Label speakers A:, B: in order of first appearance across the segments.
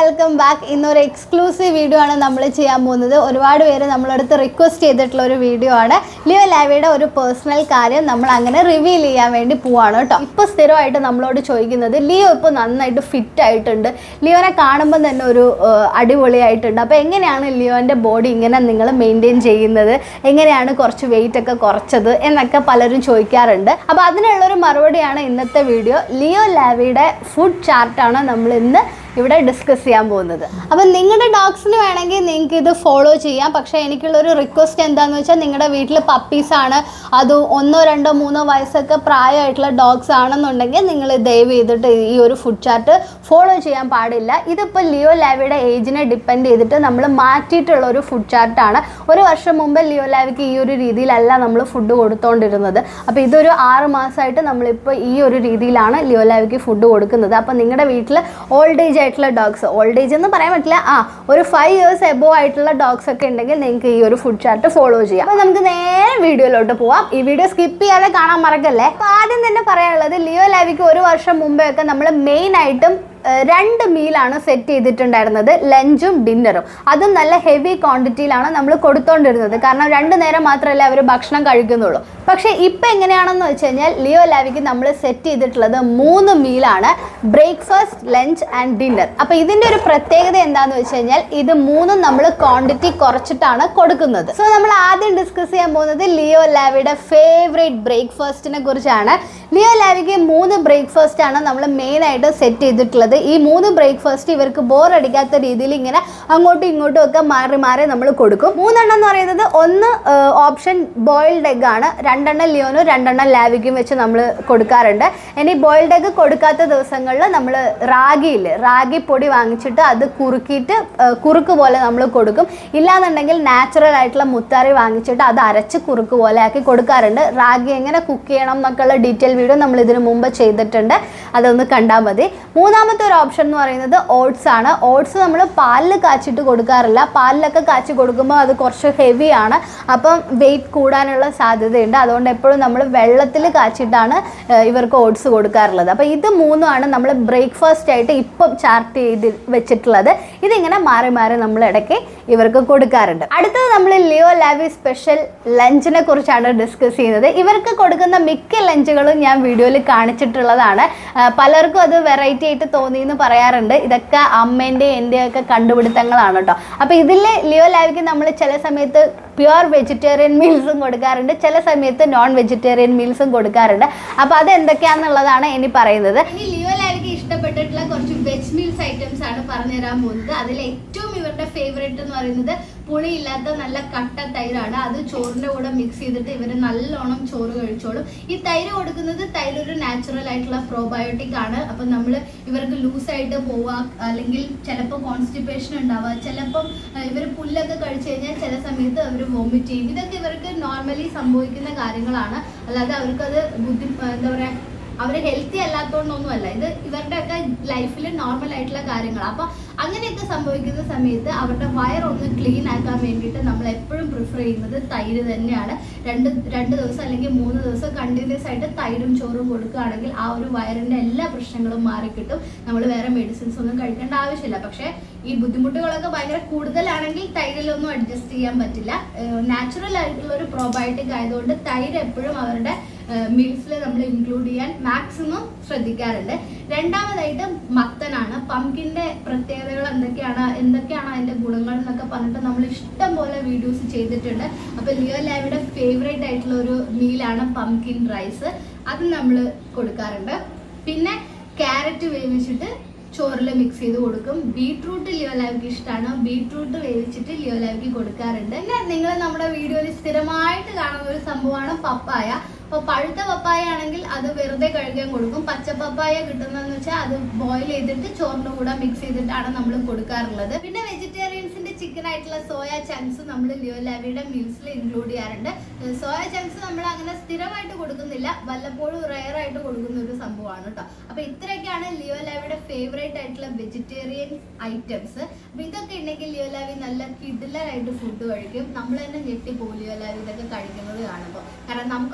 A: welcome back ഇന്നൊരു exclusive video ആണ് നമ്മൾ ചെയ്യാൻ പോകുന്നത് ഒരുപാട് പേര് നമ്മളടുത്ത് റിക്വസ്റ്റ് ചെയ്തിട്ടുള്ള ഒരു വീഡിയോ ആണ് ലിയോ ലാവിയുടെ ഒരു പേഴ്സണൽ കാര്യം നമ്മൾ അങ്ങനെ റിവീൽ ചെയ്യാൻ വേണ്ടി പോവാണ് കേട്ടോ ഇപ്പോൾ സ്ഥിരമായിട്ട് നമ്മളോട് ചോദിക്കുന്നത് ലിയോ ഇപ്പോൾ നന്നായിട്ട് ഫിറ്റ് ആയിട്ടുണ്ട് ലിയോനെ കാണുമ്പോൾ തന്നെ ഒരു ആ, അടിപൊളിയായിട്ടുണ്ട് അപ്പോൾ എങ്ങനെയാണ് ലിയോൻ്റെ ബോഡി ഇങ്ങനെ നിങ്ങൾ മെയിൻറ്റെയിൻ ചെയ്യുന്നത് എങ്ങനെയാണ് കുറച്ച് വെയിറ്റ് ഒക്കെ കുറച്ചത് എന്നൊക്കെ പലരും ചോദിക്കാറുണ്ട് അപ്പോൾ അതിനുള്ളൊരു മറുപടിയാണ് ഇന്നത്തെ വീഡിയോ ലിയോ ലാവിയുടെ ഫുഡ് ചാർട്ടാണ് നമ്മൾ ഇന്ന് ഇവിടെ ഡിസ്കസ് ചെയ്യാൻ പോകുന്നത് അപ്പം നിങ്ങളുടെ ഡോഗ്സിന് വേണമെങ്കിൽ നിങ്ങൾക്ക് ഇത് ഫോളോ ചെയ്യാം പക്ഷേ എനിക്കുള്ളൊരു റിക്വസ്റ്റ് എന്താണെന്ന് വെച്ചാൽ നിങ്ങളുടെ വീട്ടിൽ പപ്പീസ് ആണ് അത് ഒന്നോ രണ്ടോ മൂന്നോ വയസ്സൊക്കെ പ്രായമായിട്ടുള്ള ഡോഗ്സ് ആണെന്നുണ്ടെങ്കിൽ നിങ്ങൾ ദയവ് ചെയ്തിട്ട് ഈ ഒരു ഫുഡ് ചാർട്ട് ഫോളോ ചെയ്യാൻ പാടില്ല ഇതിപ്പോൾ ലിയോ ലാവിയുടെ ഏജിനെ ഡിപ്പെൻഡ് ചെയ്തിട്ട് നമ്മൾ മാറ്റിയിട്ടുള്ള ഒരു ഫുഡ് ചാർട്ടാണ് ഒരു വർഷം മുമ്പ് ലിയോ ലാവിക്ക് ഈ ഒരു രീതിയിലല്ല നമ്മൾ ഫുഡ് കൊടുത്തുകൊണ്ടിരുന്നത് അപ്പോൾ ഇതൊരു ആറ് മാസമായിട്ട് നമ്മളിപ്പോൾ ഈ ഒരു രീതിയിലാണ് ലിയോ ലാവിക്ക് ഫുഡ് കൊടുക്കുന്നത് അപ്പോൾ നിങ്ങളുടെ വീട്ടിൽ ഓൾഡ് ഏജ് ആയിട്ടുള്ള ഡോഗ്സ് ഓൾഡ് ഏജ് എന്ന് പറയാൻ പറ്റില്ല ആ ഒരു ഫൈവ് ഇയേഴ്സ് എബോ ആയിട്ടുള്ള ഡോഗ്സ് ഒക്കെ ഉണ്ടെങ്കിൽ നിങ്ങൾക്ക് ഈ ഒരു ഫുഡ് ചാർട്ട് ഫോളോ ചെയ്യാം അപ്പോൾ നമുക്ക് നേരെ വീഡിയോയിലോട്ട് പോവാം ഈ വീഡിയോ സ്കിപ്പ് ചെയ്യാതെ കാണാൻ മറക്കല്ലേ അപ്പോൾ ആദ്യം തന്നെ പറയാനുള്ളത് ലിയോ ലാവിക്ക് ഒരു വർഷം മുമ്പേ ഒക്കെ നമ്മൾ മെയിൻ ആയിട്ടും ഏഹ് രണ്ട് മീലാണ് സെറ്റ് ചെയ്തിട്ടുണ്ടായിരുന്നത് ലഞ്ചും ഡിന്നറും അതും നല്ല ഹെവി ക്വാണ്ടിറ്റിയിലാണ് നമ്മൾ കൊടുത്തോണ്ടിരുന്നത് കാരണം രണ്ട് നേരം മാത്രമല്ല അവർ ഭക്ഷണം കഴിക്കുന്നുള്ളൂ പക്ഷേ ഇപ്പം എങ്ങനെയാണെന്ന് വെച്ച് കഴിഞ്ഞാൽ ലിയോ ലാവിക്ക് നമ്മൾ സെറ്റ് ചെയ്തിട്ടുള്ളത് മൂന്ന് മീലാണ് ബ്രേക്ക്ഫാസ്റ്റ് ലഞ്ച് ആൻഡ് ഡിന്നർ അപ്പോൾ ഇതിൻ്റെ ഒരു പ്രത്യേകത എന്താണെന്ന് വെച്ച് കഴിഞ്ഞാൽ ഇത് മൂന്നും നമ്മൾ ക്വാണ്ടിറ്റി കുറച്ചിട്ടാണ് കൊടുക്കുന്നത് സോ നമ്മൾ ആദ്യം ഡിസ്കസ് ചെയ്യാൻ പോകുന്നത് ലിയോ ലാവിയുടെ ഫേവറേറ്റ് ബ്രേക്ക്ഫാസ്റ്റിനെ കുറിച്ചാണ് ലിയോ ലാവിക്ക് മൂന്ന് ബ്രേക്ക്ഫാസ്റ്റ് ആണ് നമ്മൾ മെയിനായിട്ട് സെറ്റ് ചെയ്തിട്ടുള്ളത് ഈ മൂന്ന് ബ്രേക്ക്ഫാസ്റ്റ് ഇവർക്ക് ബോർ അടിക്കാത്ത രീതിയിൽ ഇങ്ങനെ അങ്ങോട്ടും ഇങ്ങോട്ടും ഒക്കെ മാറി മാറി നമ്മൾ കൊടുക്കും മൂന്നെണ്ണം എന്ന് പറയുന്നത് ഒന്ന് ഓപ്ഷൻ ബോയിൽഡ് എഗ് ആണ് രണ്ടെണ്ണം ലിയോനും രണ്ടെണ്ണം ലാവിക്കും വെച്ച് നമ്മൾ കൊടുക്കാറുണ്ട് ഇനി ബോയിൽഡ് എഗ് കൊടുക്കാത്ത ദിവസങ്ങളിൽ നമ്മൾ റാഗിയിൽ റാഗി പൊടി വാങ്ങിച്ചിട്ട് അത് കുറുക്കിയിട്ട് ആ, കുറുക്ക് പോലെ നമ്മൾ കൊടുക്കും ഇല്ലാന്നുണ്ടെങ്കിൽ നാച്ചുറൽ ആയിട്ടുള്ള മുത്താറി വാങ്ങിച്ചിട്ട് അത് അരച്ച് കുറുക്ക് പോലെ ആക്കി കൊടുക്കാറുണ്ട് റാഗി എങ്ങനെ കുക്ക് ചെയ്യണം എന്നൊക്കെയുള്ള ഡീറ്റെയിൽ വീഡിയോ നമ്മൾ ഇതിനു മുമ്പ് ചെയ്തിട്ടുണ്ട് അതൊന്ന് കണ്ടാൽ മതി മൂന്നാമത്തെ ഒരു ഓപ്ഷൻ എന്ന് പറയുന്നത് ഓട്സ് ആണ് ഓട്സ് നമ്മൾ പാലിൽ കാച്ചിട്ട് കൊടുക്കാറില്ല പാലിലൊക്കെ കാച്ചി കൊടുക്കുമ്പോൾ അത് കുറച്ച് ഹെവി ആണ് അപ്പം വെയിറ്റ് കൂടാനുള്ള സാധ്യതയുണ്ട് അതുകൊണ്ട് എപ്പോഴും നമ്മൾ വെള്ളത്തിൽ കാച്ചിട്ടാണ് ഏഹ്, ഇവർക്ക് ഓട്സ് കൊടുക്കാറുള്ളത് അപ്പോൾ ഇത് മൂന്നുമാണ് നമ്മൾ ബ്രേക്ക്ഫാസ്റ്റ് ആയിട്ട് ഇപ്പം ചാർട്ട് ചെയ്ത് വെച്ചിട്ടുള്ളത് ഇതിങ്ങനെ മാറി മാറി നമ്മൾ ഇടയ്ക്ക് ഇവർക്ക് കൊടുക്കാറുണ്ട് അടുത്തത് നമ്മൾ ലിയോ ലാവി സ്പെഷ്യൽ ലഞ്ചിനെ കുറിച്ചാണ് ഡിസ്കസ് ചെയ്യുന്നത് ഇവർക്ക് കൊടുക്കുന്ന മിക്ക ലഞ്ചുകളും ഞാൻ വീഡിയോയിൽ കാണിച്ചിട്ടുള്ളതാണ് ആ, പലർക്കും അത് വെറൈറ്റി ആയിട്ട് തോന്നി എന്ന് പറയാറുണ്ട് ഇതൊക്കെ അമ്മേൻ്റെയും എൻ്റെയും ഒക്കെ കണ്ടുപിടുത്തങ്ങളാണ് കേട്ടോ അപ്പോൾ ഇതിൽ ലിയോ ലാവിക്ക് നമ്മൾ ചില സമയത്ത് പ്യുവർ വെജിറ്റേറിയൻ മീൽസും കൊടുക്കാറുണ്ട് ചില സമയത്ത് നോൺ വെജിറ്റേറിയൻ മീൽസും കൊടുക്കാറുണ്ട് അപ്പോൾ അത് എന്തൊക്കെയാണെന്നുള്ളതാണ് ഇനി പറയുന്നത് ഇനി ലിയോ ലാവിക്ക് ഇഷ്ടപ്പെട്ടിട്ടുള്ള കുറച്ച് വെജ് മീൽസ് ഐറ്റംസ് ആണ് പറഞ്ഞുതരാൻ പോകുന്നത് അതിൽ ഏറ്റവും ഇവരുടെ ഫേവറേറ്റ് എന്ന് പറയുന്നത് പുളിയില്ലാത്ത നല്ല കട്ട തൈരാണ് അത് ചോറിന്റെ കൂടെ മിക്സ് ചെയ്തിട്ട് ഇവർ നല്ലോണം ചോറ് കഴിച്ചോളും ഈ തൈര് കൊടുക്കുന്നത് തൈര് ഒരു നാച്ചുറൽ ആയിട്ടുള്ള പ്രോബയോട്ടിക് ആണ് അപ്പൊ നമ്മൾ ഇവർക്ക് ലൂസായിട്ട് പോവുക അല്ലെങ്കിൽ ചിലപ്പോൾ കോൺസ്റ്റിപ്പേഷൻ ഉണ്ടാവുക ചിലപ്പം ഇവർ പുല്ലൊക്കെ കഴിച്ചു കഴിഞ്ഞാൽ ചില സമയത്ത് അവർ വോമിറ്റ് ചെയ്യും ഇതൊക്കെ ഇവർക്ക് നോർമലി സംഭവിക്കുന്ന കാര്യങ്ങളാണ് അല്ലാതെ അവർക്കത് ബുദ്ധി എന്താ പറയാ അവർ ഹെൽത്തി അല്ലാത്തതുകൊണ്ടൊന്നുമല്ല ഇത് ഇവരുടെയൊക്കെ ലൈഫിൽ നോർമൽ ആയിട്ടുള്ള കാര്യങ്ങളാണ് അപ്പൊ അങ്ങനെയൊക്കെ സംഭവിക്കുന്ന സമയത്ത് അവരുടെ വയറൊന്ന് ക്ലീൻ ആക്കാൻ വേണ്ടിയിട്ട് നമ്മൾ എപ്പോഴും പ്രിഫർ ചെയ്യുന്നത് തൈര് തന്നെയാണ് രണ്ട് രണ്ട് ദിവസം അല്ലെങ്കിൽ മൂന്ന് ദിവസം കണ്ടിന്യൂസ് ആയിട്ട് തൈരും ചോറും കൊടുക്കുകയാണെങ്കിൽ ആ ഒരു വയറിന്റെ എല്ലാ പ്രശ്നങ്ങളും മാറിക്കിട്ടും നമ്മൾ വേറെ മെഡിസിൻസ് ഒന്നും കഴിക്കേണ്ട ആവശ്യമില്ല പക്ഷേ ഈ ബുദ്ധിമുട്ടുകളൊക്കെ ഭയങ്കര കൂടുതലാണെങ്കിൽ തൈരിലൊന്നും അഡ്ജസ്റ്റ് ചെയ്യാൻ പറ്റില്ല നാച്ചുറൽ ആയിട്ടുള്ള ഒരു പ്രോബയോട്ടിക് ആയതുകൊണ്ട് തൈര് എപ്പോഴും അവരുടെ മീൽസിൽ നമ്മൾ ഇൻക്ലൂഡ് ചെയ്യാൻ മാക്സിമം ശ്രദ്ധിക്കാറുണ്ട് രണ്ടാമതായിട്ട് മത്തനാണ് പംകിന്റെ പ്രത്യേകതകൾ എന്തൊക്കെയാണ് എന്തൊക്കെയാണ് അതിന്റെ ഗുണങ്ങൾ എന്നൊക്കെ പറഞ്ഞിട്ട് നമ്മൾ ഇഷ്ടം പോലെ വീഡിയോസ് ചെയ്തിട്ടുണ്ട് അപ്പൊ ലിയോ ലാവിയുടെ ഫേവറേറ്റ് ആയിട്ടുള്ള ഒരു മീലാണ് പംകിൻ റൈസ് അത് നമ്മൾ കൊടുക്കാറുണ്ട് പിന്നെ ക്യാരറ്റ് വേവിച്ചിട്ട് ചോറിൽ മിക്സ് ചെയ്ത് കൊടുക്കും ബീട്രൂട്ട് ലിയോ ലാവിക്ക് ഇഷ്ടമാണ് ബീട്രൂട്ട് വേവിച്ചിട്ട് ലിയോ ലാവിക്ക് കൊടുക്കാറുണ്ട് പിന്നെ നിങ്ങൾ നമ്മുടെ വീഡിയോയിൽ സ്ഥിരമായിട്ട് കാണുന്ന ഒരു സംഭവമാണ് പപ്പായ അപ്പോൾ പഴുത്ത പപ്പായ ആണെങ്കിൽ അത് വെറുതെ കഴിക്കാൻ കൊടുക്കും പച്ച പപ്പായ കിട്ടുന്നതെന്ന് വെച്ചാൽ അത് ബോയിൽ ചെയ്തിട്ട് ചോറിന്റെ കൂടെ മിക്സ് ചെയ്തിട്ടാണ് നമ്മൾ കൊടുക്കാറുള്ളത് പിന്നെ വെജിറ്റേറിയൻസിന്റെ ചിക്കൻ ആയിട്ടുള്ള സോയ ചങ്ക്സ് നമ്മൾ ലിയോ ലാവിയുടെ മീൽസിൽ ഇൻക്ലൂഡ് ചെയ്യാറുണ്ട് സോയ ചങ്ക്സ് നമ്മൾ അങ്ങനെ സ്ഥിരമായിട്ട് കൊടുക്കുന്നില്ല വല്ലപ്പോഴും റെയർ ആയിട്ട് കൊടുക്കുന്ന ഒരു സംഭവമാണ് കേട്ടോ അപ്പൊ ഇത്രയൊക്കെയാണ് ലിയോ ലാവിയുടെ ഫേവറേറ്റ് ആയിട്ടുള്ള വെജിറ്റേറിയൻ ഐറ്റംസ് അപ്പൊ ഇതൊക്കെ ഉണ്ടെങ്കിൽ ലിയോ ലാവി നല്ല കിഡിലറായിട്ട് ഫുഡ് കഴിക്കും നമ്മൾ തന്നെ ഞെട്ടിപ്പോകും ലിയോ ലാവി ഇതൊക്കെ കഴിക്കുന്നത് കാണുമ്പോൾ കാരണം നമുക്കൊക്കെ പച്ച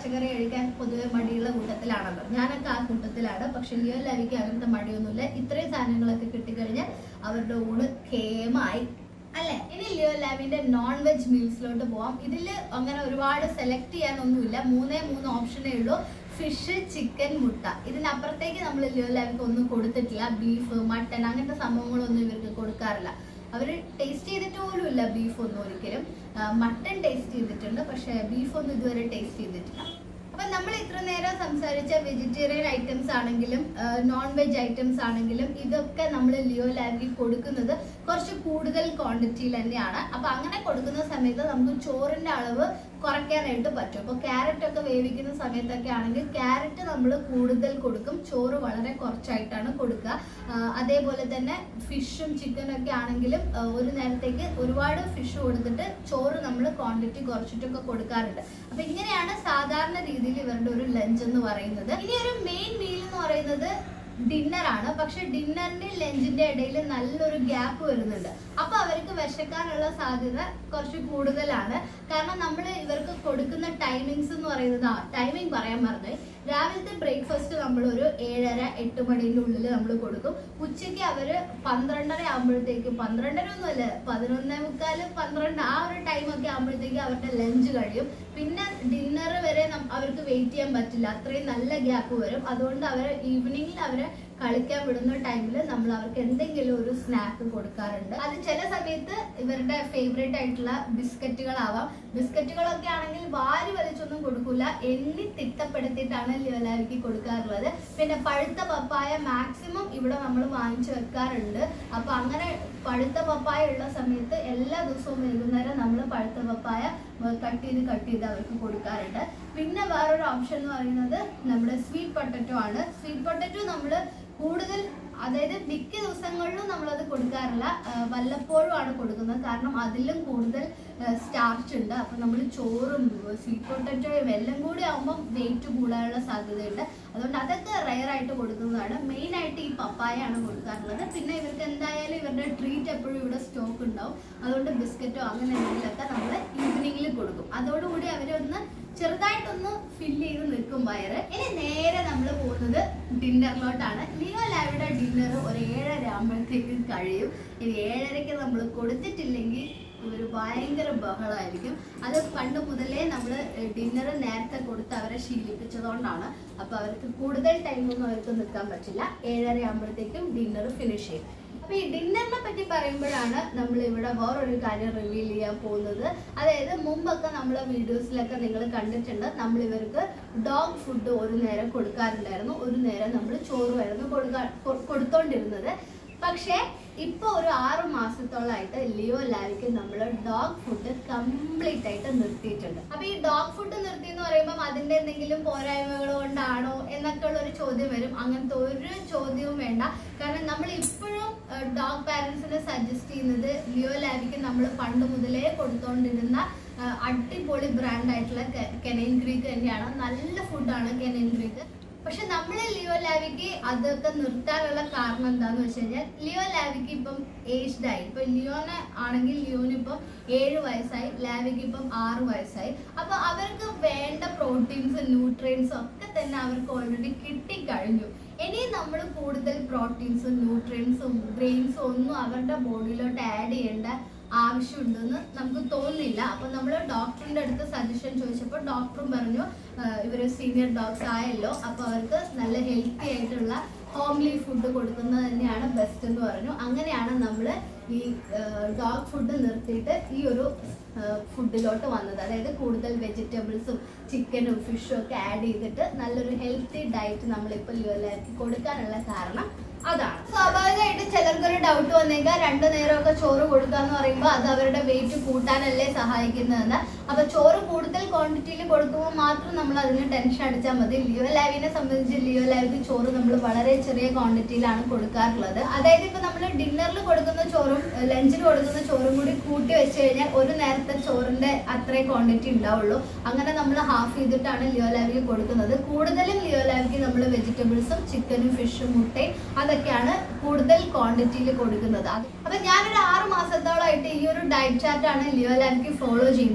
A: പച്ചക്കറി കഴിക്കാൻ പൊതുവെ മടിയുള്ള കൂട്ടത്തിലാണല്ലോ ഞാനൊക്കെ ആ കൂട്ടത്തിലാണ് പക്ഷെ ലിയോ ലാവിക്ക് അങ്ങനത്തെ മടിയൊന്നുമില്ല ഇത്രയും സാധനങ്ങളൊക്കെ കിട്ടിക്കഴിഞ്ഞാൽ അവരുടെ ഊണ് കേമായി അല്ലെ ഇനി ലിയോ ലാബിന്റെ നോൺ വെജ് മീൽസിലോട്ട് പോവാം ഇതിൽ അങ്ങനെ ഒരുപാട് സെലക്ട് ചെയ്യാനൊന്നുമില്ല മൂന്നേ മൂന്ന് ഓപ്ഷനേ ഉള്ളൂ ഫിഷ് ചിക്കൻ മുട്ട ഇതിനപ്പുറത്തേക്ക് നമ്മൾ ലിയോ ലാബിക്ക് ഒന്നും കൊടുത്തിട്ടില്ല ബീഫ് മട്ടൺ അങ്ങനത്തെ സംഭവങ്ങളൊന്നും ഇവർക്ക് കൊടുക്കാറില്ല അവർ ടേസ്റ്റ് ചെയ്തിട്ട് പോലും ഇല്ല ബീഫ് ഒന്നും ഒരിക്കലും മട്ടൺ ടേസ്റ്റ് ചെയ്തിട്ടുണ്ട് പക്ഷേ ബീഫ് ഒന്നും ഇതുവരെ ടേസ്റ്റ് ചെയ്തിട്ടില്ല അപ്പൊ നമ്മൾ ഇത്ര നേരം സംസാരിച്ച വെജിറ്റേറിയൻ ഐറ്റംസ് ആണെങ്കിലും നോൺ വെജ് ഐറ്റംസ് ആണെങ്കിലും ഇതൊക്കെ നമ്മൾ ലിയോ ലാബിൽ കൊടുക്കുന്നത് കുറച്ച് കൂടുതൽ ക്വാണ്ടിറ്റിയിൽ തന്നെയാണ് അപ്പൊ അങ്ങനെ കൊടുക്കുന്ന സമയത്ത് നമുക്ക് ചോറിന്റെ അളവ് കുറയ്ക്കാനായിട്ട് പറ്റും അപ്പോൾ ക്യാരറ്റ് ഒക്കെ വേവിക്കുന്ന സമയത്തൊക്കെ ആണെങ്കിൽ ക്യാരറ്റ് നമ്മൾ കൂടുതൽ കൊടുക്കും ചോറ് വളരെ കുറച്ചായിട്ടാണ് കൊടുക്കുക ആ, അതേപോലെ തന്നെ ഫിഷും ചിക്കനും ഒക്കെ ആണെങ്കിലും ആ, ഒരു നേരത്തേക്ക് ഒരുപാട് ഫിഷ് കൊടുത്തിട്ട് ചോറ് നമ്മൾ ക്വാണ്ടിറ്റി കുറച്ചിട്ടൊക്കെ കൊടുക്കാറുണ്ട് അപ്പൊ ഇങ്ങനെയാണ് സാധാരണ രീതിയിൽ ഇവരുടെ ഒരു ലഞ്ച് എന്ന് പറയുന്നത് ഇനി ഒരു മെയിൻ മീൽ എന്ന് പറയുന്നത് ഡിന്നർ ആണ് പക്ഷെ ഡിന്നറിന്റെ ലഞ്ചിന്റെ ഇടയിൽ നല്ലൊരു ഗ്യാപ്പ് വരുന്നുണ്ട് അപ്പൊ അവർക്ക് വിശക്കാനുള്ള സാധ്യത കുറച്ച് കൂടുതലാണ് കാരണം നമ്മൾ ഇവർക്ക് കൊടുക്കുന്ന ടൈമിങ്സ് എന്ന് പറയുന്നത് ആ ടൈമിംഗ് പറയാൻ മറന്നു രാവിലത്തെ ബ്രേക്ക്ഫാസ്റ്റ് നമ്മൾ ഒരു ഏഴര എട്ട് മണിന്റെ ഉള്ളിൽ നമ്മൾ കൊടുക്കും ഉച്ചയ്ക്ക് അവര് പന്ത്രണ്ടര ആകുമ്പോഴത്തേക്കും പന്ത്രണ്ടര ഒന്നുമല്ല പതിനൊന്നേ മുക്കാല് പന്ത്രണ്ട് ആ ഒരു ടൈമൊക്കെ ആകുമ്പോഴത്തേക്കും അവരുടെ ലഞ്ച് കഴിയും പിന്നെ ഡിന്നർ വരെ നം- അവർക്ക് വെയിറ്റ് ചെയ്യാൻ പറ്റില്ല അത്രയും നല്ല ഗ്യാപ്പ് വരും അതുകൊണ്ട് അവർ ഈവനിങ്ങിൽ അവരെ കളിക്കാൻ വിടുന്ന ടൈമിൽ നമ്മൾ അവർക്ക് എന്തെങ്കിലും ഒരു സ്നാക്ക് കൊടുക്കാറുണ്ട് അത് ചില സമയത്ത് ഇവരുടെ ഫേവറേറ്റ് ആയിട്ടുള്ള ബിസ്ക്കറ്റുകളാവാം ബിസ്ക്കറ്റുകളൊക്കെ ആണെങ്കിൽ വാരി വലിച്ചൊന്നും കൊടുക്കില്ല എണ്ണി തിട്ടപ്പെടുത്തിയിട്ടാണ് ലിയോലാവിക്ക് കൊടുക്കാറുള്ളത് പിന്നെ പഴുത്ത പപ്പായ മാക്സിമം ഇവിടെ നമ്മൾ വാങ്ങിച്ചു വെക്കാറുണ്ട് അപ്പൊ അങ്ങനെ പഴുത്ത പപ്പായ ഉള്ള സമയത്ത് എല്ലാ ദിവസവും വൈകുന്നേരം നമ്മൾ പഴുത്ത പപ്പായ കട്ട് ചെയ്ത് കട്ട് ചെയ്ത് അവർക്ക് കൊടുക്കാറുണ്ട് പിന്നെ വേറൊരു ഓപ്ഷൻ എന്ന് പറയുന്നത് നമ്മുടെ സ്വീറ്റ് പൊട്ടറ്റോ ആണ് സ്വീറ്റ് പൊട്ടറ്റോ നമ്മൾ കൂടുതൽ അതായത് മിക്ക ദിവസങ്ങളിലും നമ്മളത് കൊടുക്കാറില്ല ആ, വല്ലപ്പോഴും ആണ് കൊടുക്കുന്നത് കാരണം അതിലും കൂടുതൽ സ്റ്റാർച്ച് ഉണ്ട് അപ്പൊ നമ്മൾ ചോറും സ്വീറ്റ് പൊട്ടറ്റോയും എല്ലാം കൂടി ആകുമ്പോൾ വെയിറ്റ് കൂടാനുള്ള സാധ്യതയുണ്ട് അതുകൊണ്ട് അതൊക്കെ റയർ ആയിട്ട് കൊടുക്കുന്നതാണ് മെയിൻ ആയിട്ട് ഈ പപ്പായാണ് കൊടുക്കാറുള്ളത് പിന്നെ ഇവർക്ക് എന്തായാലും ഇവരുടെ ട്രീറ്റ് എപ്പോഴും ഇവിടെ സ്റ്റോക്ക് ഉണ്ടാവും അതുകൊണ്ട് ബിസ്ക്കറ്റോ അങ്ങനെ എന്തെങ്കിലുമൊക്കെ നമ്മൾ ഈവനിങ്ങിൽ കൊടുക്കും അതോടുകൂടി അവരൊന്ന് ചെറുതായിട്ടൊന്ന് ഫില്ല് ചെയ്ത് നിൽക്കും വയറ് ഇനി നേരെ നമ്മൾ പോകുന്നത് ഡിന്നറിലോട്ടാണ് ലിയോ ലാവിയുടെ ഡിന്നർ ഒരു ഏഴര ആകുമ്പോഴത്തേക്കും കഴിയും ഇനി ഏഴരയ്ക്ക് നമ്മൾ കൊടുത്തിട്ടില്ലെങ്കിൽ ഇവർ ഭയങ്കര ബഹളമായിരിക്കും അത് പണ്ട് മുതലേ നമ്മൾ ഡിന്നർ നേരത്തെ കൊടുത്ത് അവരെ ശീലിപ്പിച്ചതുകൊണ്ടാണ് അപ്പൊ അവർക്ക് കൂടുതൽ ടൈമൊന്നും അവർക്ക് നിൽക്കാൻ പറ്റില്ല ഏഴര ആകുമ്പോഴത്തേക്കും ഡിന്നർ ഫിനിഷ് ചെയ്യും അപ്പൊ ഈ ഡിന്നറിനെ പറ്റി പറയുമ്പോഴാണ് നമ്മൾ ഇവിടെ വേറൊരു കാര്യം റിവീൽ ചെയ്യാൻ പോകുന്നത് അതായത് മുമ്പൊക്കെ നമ്മളെ വീഡിയോസിലൊക്കെ നിങ്ങൾ കണ്ടിട്ടുണ്ട് നമ്മൾ ഇവർക്ക് ഡോഗ് ഫുഡ് ഒരു നേരം കൊടുക്കാറുണ്ടായിരുന്നു ഒരു നേരം നമ്മൾ ചോറുമായിരുന്നു കൊടുക്കാ കൊ- കൊടുത്തോണ്ടിരുന്നത് പക്ഷേ ഇപ്പൊ ഒരു ആറു മാസത്തോളായിട്ട് ലിയോ ലാവിക്ക് നമ്മൾ ഡോഗ് ഫുഡ് കംപ്ലീറ്റ് ആയിട്ട് നിർത്തിയിട്ടുണ്ട് അപ്പൊ ഈ ഡോഗ് ഫുഡ് നിർത്തി എന്ന് പറയുമ്പോൾ അതിന്റെ എന്തെങ്കിലും പോരായ്മകൾ കൊണ്ടാണോ എന്നൊക്കെ ഉള്ള ഒരു ചോദ്യം വരും അങ്ങനത്തെ ഒരു ചോദ്യവും വേണ്ട കാരണം നമ്മൾ ഇപ്പോഴും ഡോഗ് പാരന്റ്സിന് സജസ്റ്റ് ചെയ്യുന്നത് ലിയോ ലാവിക്ക് നമ്മൾ പണ്ട് മുതലേ കൊടുത്തോണ്ടിരുന്ന ആ, അടിപൊളി ബ്രാൻഡ് ആയിട്ടുള്ള കെനൈൻ ക്രീക്ക് തന്നെയാണ് നല്ല ഫുഡാണ് കെനൈൻ ക്രീക്ക് പക്ഷെ നമ്മൾ ലിയോ ലാവിക്ക് അതൊക്കെ നിർത്താനുള്ള കാരണം എന്താന്ന് വെച്ച് കഴിഞ്ഞാൽ ലിയോ ലാവിക്ക് ഇപ്പം ഏജ്ഡ് ആയി ഇപ്പൊ ലിയോനെ ആണെങ്കിൽ ലിയോന് ഇപ്പം ഏഴ് വയസ്സായി ലാവിക്ക് ഇപ്പം ആറ് വയസ്സായി അപ്പൊ അവർക്ക് വേണ്ട പ്രോട്ടീൻസ് ന്യൂട്രിയൻസും ഒക്കെ തന്നെ അവർക്ക് ഓൾറെഡി കിട്ടിക്കഴിഞ്ഞു ഇനി നമ്മൾ കൂടുതൽ പ്രോട്ടീൻസും ന്യൂട്രിയൻസും ഗ്രെയിൻസും ഒന്നും അവരുടെ ബോഡിയിലോട്ട് ആഡ് ചെയ്യേണ്ട ആവശ്യമുണ്ടെന്ന് നമുക്ക് തോന്നുന്നില്ല അപ്പൊ നമ്മൾ ഡോക്ടറിന്റെ അടുത്ത് സജഷൻ ചോദിച്ചപ്പോൾ ഡോക്ടറും പറഞ്ഞു ആഹ് ഇവര് സീനിയർ ഡോഗ്സ് ആയല്ലോ അപ്പൊ അവർക്ക് നല്ല ഹെൽത്തി ആയിട്ടുള്ള ഹോംലി ഫുഡ് കൊടുക്കുന്നത് തന്നെയാണ് ബെസ്റ്റ് എന്ന് പറഞ്ഞു അങ്ങനെയാണ് നമ്മൾ ഈ ഡോഗ് ഫുഡ് നിർത്തിയിട്ട് ഈ ഒരു ഫുഡിലോട്ട് വന്നത് അതായത് കൂടുതൽ വെജിറ്റബിൾസും ചിക്കനും ഫിഷും ഒക്കെ ആഡ് ചെയ്തിട്ട് നല്ലൊരു ഹെൽത്തി ഡയറ്റ് നമ്മളിപ്പോൾ എല്ലാവർക്കും കൊടുക്കാനുള്ള കാരണം അതാണ് സ്വാഭാവികമായിട്ട് ചിലർക്കൊരു ഡൗട്ട് വന്നേക്കാം രണ്ടു നേരമൊക്കെ ചോറ് കൊടുക്കാന്ന് പറയുമ്പോൾ അത് അവരുടെ വെയിറ്റ് കൂട്ടാനല്ലേ സഹായിക്കുന്നതെന്ന് അപ്പൊ ചോറ് കൂടുതൽ ക്വാണ്ടിറ്റിയിൽ കൊടുക്കുമ്പോൾ മാത്രം നമ്മൾ അതിന് ടെൻഷൻ അടിച്ചാൽ മതി ലിയോ ലാവിനെ സംബന്ധിച്ച് ലിയോ ലാവിക്ക് ചോറ് നമ്മൾ വളരെ ചെറിയ ക്വാണ്ടിറ്റിയിലാണ് കൊടുക്കാറുള്ളത് അതായത് ഇപ്പൊ നമ്മൾ ഡിന്നറിൽ കൊടുക്കുന്ന ചോറും ലഞ്ചിന് കൊടുക്കുന്ന ചോറും കൂടി കൂട്ടി വെച്ച് കഴിഞ്ഞാൽ ഒരു നേരത്തെ ചോറിന്റെ അത്രേ ക്വാണ്ടിറ്റി ഉണ്ടാവുള്ളൂ അങ്ങനെ നമ്മൾ ഹാഫ് ചെയ്തിട്ടാണ് ലിയോ ലാവിക്ക് കൊടുക്കുന്നത് കൂടുതലും ലിയോ ലാവിക്ക് നമ്മൾ വെജിറ്റബിൾസും ചിക്കനും ഫിഷും മുട്ടയും അതൊക്കെയാണ് കൂടുതൽ ക്വാണ്ടിറ്റിയിൽ കൊടുക്കുന്നത് അത് അപ്പൊ ഞാനൊരു ആറ് മാസത്തോളമായിട്ട് ഈ ഒരു ഡയറ്റ് ചാർട്ട് ആണ് ലിയോ ലാവിക്ക് ഫോളോ ചെയ്യുന്നത്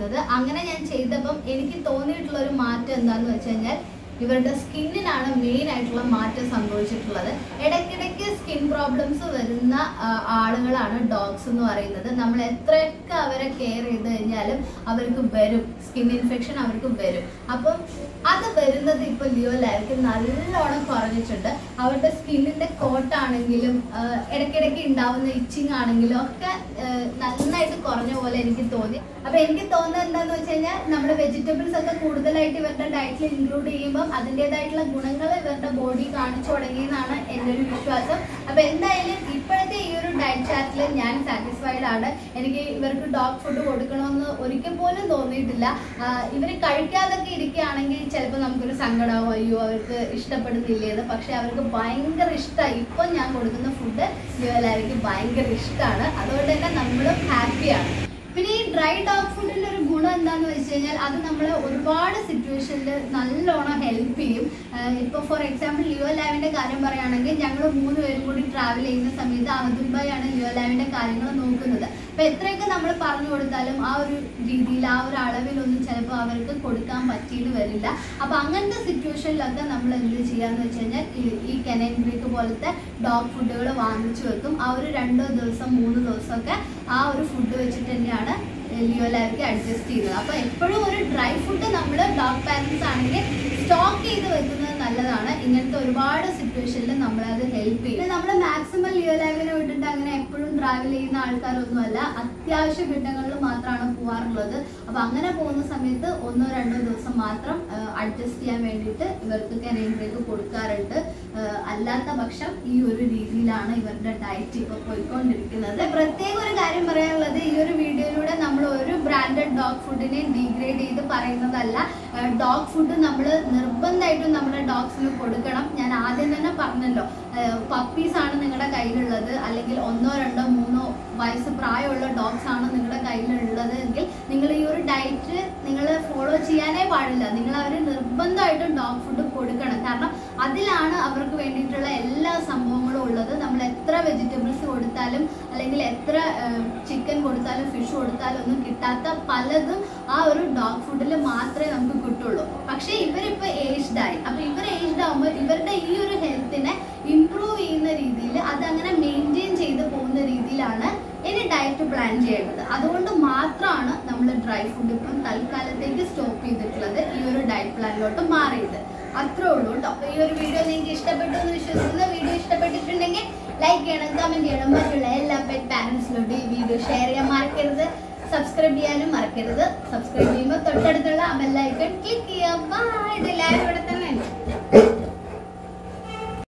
A: അങ്ങനെ ഞാൻ ചെയ്തപ്പം എനിക്ക് തോന്നിയിട്ടുള്ള ഒരു മാറ്റം എന്താന്ന് വെച്ച് കഴിഞ്ഞാൽ ഇവരുടെ സ്കിന്നിനാണ് മെയിൻ ആയിട്ടുള്ള മാറ്റം സംഭവിച്ചിട്ടുള്ളത് ഇടയ്ക്കിടയ്ക്ക് സ്കിൻ പ്രോബ്ലംസ് വരുന്ന ആ, ആളുകളാണ് ഡോഗ്സ് എന്ന് പറയുന്നത് നമ്മൾ എത്രയൊക്കെ അവരെ കെയർ ചെയ്ത് കഴിഞ്ഞാലും അവർക്ക് വരും സ്കിൻ ഇൻഫെക്ഷൻ അവർക്ക് വരും അപ്പം അത് വരുന്നത് ഇപ്പൊ ലിയോ ലാർക്ക് നല്ലോണം കുറഞ്ഞിട്ടുണ്ട് അവരുടെ സ്കിന്നിന്റെ കോട്ടാണെങ്കിലും ഇടയ്ക്കിടയ്ക്ക് ഉണ്ടാവുന്ന ഇച്ചിങ് ആണെങ്കിലും ഒക്കെ ആ, നന്നായിട്ട് കുറഞ്ഞ പോലെ എനിക്ക് തോന്നി അപ്പൊ എനിക്ക് തോന്നുന്നത് എന്താന്ന് വെച്ച് കഴിഞ്ഞാൽ നമ്മുടെ വെജിറ്റബിൾസ് ഒക്കെ കൂടുതലായിട്ട് ഇവരുടെ ഡയറ്റിൽ ഇൻക്ലൂഡ് ചെയ്യുമ്പോൾ അതിൻ്റെതായിട്ടുള്ള ഗുണങ്ങൾ ഇവരുടെ ബോഡി കാണിച്ചു തുടങ്ങിയെന്നാണ് എൻ്റെ ഒരു വിശ്വാസം അപ്പൊ എന്തായാലും ഇപ്പോഴത്തെ ഈ ഒരു ഡയറ്റ് ചാർട്ടിൽ ഞാൻ സാറ്റിസ്ഫൈഡ് ആണ് എനിക്ക് ഇവർക്ക് ഡോഗ് ഫുഡ് കൊടുക്കണമെന്ന് ഒരിക്കൽ പോലും തോന്നിയിട്ടില്ല ഇവർ കഴിക്കാതൊക്കെ ഇരിക്കുകയാണെങ്കിൽ ചിലപ്പോൾ നമുക്കൊരു സങ്കടമാവും അയ്യോ അവർക്ക് ഇഷ്ടപ്പെടുന്നില്ലേന്ന് പക്ഷെ അവർക്ക് ഭയങ്കര ഇഷ്ടമായി ഇപ്പം ഞാൻ കൊടുക്കുന്ന ഫുഡ് ഇവരെല്ലാവർക്കും ഭയങ്കര ഇഷ്ടമാണ് അതുകൊണ്ട് തന്നെ നമ്മളും ഹാപ്പിയാണ് പിന്നെ ഈ ഡ്രൈ ഡോഗ് ഫുഡിന്റെ ഒരു ഗുണം എന്താന്ന് വെച്ച് കഴിഞ്ഞാൽ അത് നമ്മളെ ഒരുപാട് സിറ്റുവേഷനിൽ നല്ലോണം ഹെൽപ്പ് ചെയ്യും ആഹ് ഇപ്പൊ ഫോർ എക്സാമ്പിൾ ലിയോ ലാവിന്റെ കാര്യം പറയുകയാണെങ്കിൽ ഞങ്ങൾ മൂന്ന് പേരും കൂടി ട്രാവൽ ചെയ്യുന്ന സമയത്ത് അഹദുബായാണ് ലിയോ ലാവിന്റെ കാര്യങ്ങൾ നോക്കുന്നത് അപ്പൊ എത്രയൊക്കെ നമ്മൾ പറഞ്ഞു കൊടുത്താലും ആ ഒരു രീതിയിൽ ആ ഒരു അളവിലൊന്നും ചിലപ്പോൾ അവർക്ക് കൊടുക്കാൻ പറ്റിയെന്ന് വരില്ല അപ്പൊ അങ്ങനത്തെ സിറ്റുവേഷനിലൊക്കെ നമ്മൾ എന്ത് ചെയ്യാന്ന് വെച്ച് കഴിഞ്ഞാൽ ഈ- ഈ കെനൻ ബ്രേക്ക് പോലത്തെ ഡോഗ് ഫുഡുകൾ വാങ്ങിച്ചു വെക്കും ആ ഒരു രണ്ടോ ദിവസം മൂന്ന് ദിവസമൊക്കെ ആ ഒരു ഫുഡ് വെച്ചിട്ട് തന്നെയാണ് ലിയോ ലാബിക്ക് അഡ്ജസ്റ്റ് ചെയ്യുന്നത് അപ്പൊ എപ്പോഴും ഒരു ഡ്രൈ ഫുഡ് നമ്മൾ ഡോഗ് പാരൻസ് ആണെങ്കിൽ സ്റ്റോക്ക് ചെയ്ത് വെക്കുന്നത് നല്ലതാണ് ഇങ്ങനത്തെ ഒരുപാട് സിറ്റുവേഷനിൽ നമ്മളത് ഹെൽപ്പ് ചെയ്യും നമ്മൾ മാക്സിമം ലിയോ ലാബിനെ വിട്ടിട്ട് അങ്ങനെ എപ്പോഴും ട്രാവൽ ചെയ്യുന്ന ആൾക്കാരൊന്നുമല്ല അത്യാവശ്യ ഘട്ടങ്ങളിൽ മാത്രമാണ് പോവാറുള്ളത് അപ്പൊ അങ്ങനെ പോകുന്ന സമയത്ത് ഒന്നോ രണ്ടോ ദിവസം മാത്രം അഡ്ജസ്റ്റ് ചെയ്യാൻ വേണ്ടിയിട്ട് ഇവർക്ക് കെനൈൻ ബ്രേക്ക് കൊടുക്കാറുണ്ട് ആഹ് അല്ലാത്ത പക്ഷം ഈ ഒരു രീതിയിലാണ് ഇവരുടെ ഡയറ്റ് ഇപ്പൊ പോയിക്കൊണ്ടിരിക്കുന്നത് പ്രത്യേക ഒരു കാര്യം പറയാനുള്ളത് ഈ ഒരു വീഡിയോയിലൂടെ നമ്മൾ ഒരു ബ്രാൻഡഡ് ഡോഗ് ഫുഡിനെ ഡീഗ്രേഡ് ചെയ്ത് പറയുന്നതല്ല ഡോഗ് ഫുഡ് നമ്മൾ നിർബന്ധമായിട്ടും നമ്മുടെ ഡോഗ്സിന് കൊടുക്കണം ഞാൻ ആദ്യം തന്നെ പറഞ്ഞല്ലോ പപ്പീസ് ആണ് നിങ്ങളുടെ കയ്യിലുള്ളത് അല്ലെങ്കിൽ ഒന്നോ രണ്ടോ മൂന്നോ വയസ്സ് പ്രായമുള്ള ഡോഗ്സ് ആണ് നിങ്ങളുടെ കയ്യിലുള്ളത് എങ്കിൽ നിങ്ങൾ ഈ ഒരു ഡയറ്റ് നിങ്ങൾ ഫോളോ ചെയ്യാനേ പാടില്ല നിങ്ങൾ അവർ നിർബന്ധമായിട്ടും ഡോഗ് ഫുഡ് കൊടുക്കണം കാരണം അതിലാണ് അവർക്ക് വേണ്ടിയിട്ടുള്ള എല്ലാ സംഭവങ്ങളും ഉള്ളത് നമ്മൾ എത്ര വെജിറ്റബിൾസ് കൊടുത്താലും അല്ലെങ്കിൽ എത്ര ചിക്കൻ കൊടുത്താലും ഫിഷ് കൊടുത്താലും ഒന്നും കിട്ടാത്ത പലതും ആ ഒരു ഡോഗ് ഫുഡിൽ മാത്രമേ നമുക്ക് കിട്ടുള്ളൂ പക്ഷേ ഇവരിപ്പോൾ ഏജ്ഡ് ആയി അപ്പൊ ഇവർ ഏജ്ഡ് ആകുമ്പോൾ ഇവരുടെ ഈ ഒരു ഹെൽത്തിനെ ഇംപ്രൂവ് ചെയ്യുന്ന രീതിയിൽ അതങ്ങനെ മെയിൻറ്റെയിൻ ചെയ്ത് പോകുന്ന രീതിയിലാണ് ഇനി ഡയറ്റ് പ്ലാൻ ചെയ്യേണ്ടത് അതുകൊണ്ട് മാത്രമാണ് നമ്മൾ ഡ്രൈ ഫുഡ് ഇപ്പം തൽക്കാലത്തേക്ക് സ്റ്റോപ്പ് ചെയ്തിട്ടുള്ളത് ഈ ഒരു ഡയറ്റ് പ്ലാനിലോട്ട് മാറിയത് അത്രേ ഉള്ളൂ കേട്ടോ അപ്പൊ ഈ ഒരു വീഡിയോ നിങ്ങൾക്ക് ഇഷ്ടപ്പെട്ടു എന്ന് വിശ്വസിക്കുന്ന വീഡിയോ ഇഷ്ടപ്പെട്ടിട്ടുണ്ടെങ്കിൽ ലൈക്ക് ചെയ്യണം കമന്റ് ചെയ്യണം മറ്റുള്ള എല്ലാ പെറ്റ് പാരന്റ്സിലോട്ട് ഈ വീഡിയോ ഷെയർ ചെയ്യാൻ മറക്കരുത് സബ്സ്ക്രൈബ് ചെയ്യാനും മറക്കരുത് സബ്സ്ക്രൈബ് ചെയ്യുമ്പോൾ തൊട്ടടുത്തുള്ള ബെല്ലൈക്കൺ ക്ലിക്ക് ചെയ്യാം ബൈ ഇത് എല്ലാവരും ഇവിടെ തന്നെ ഉണ്ട്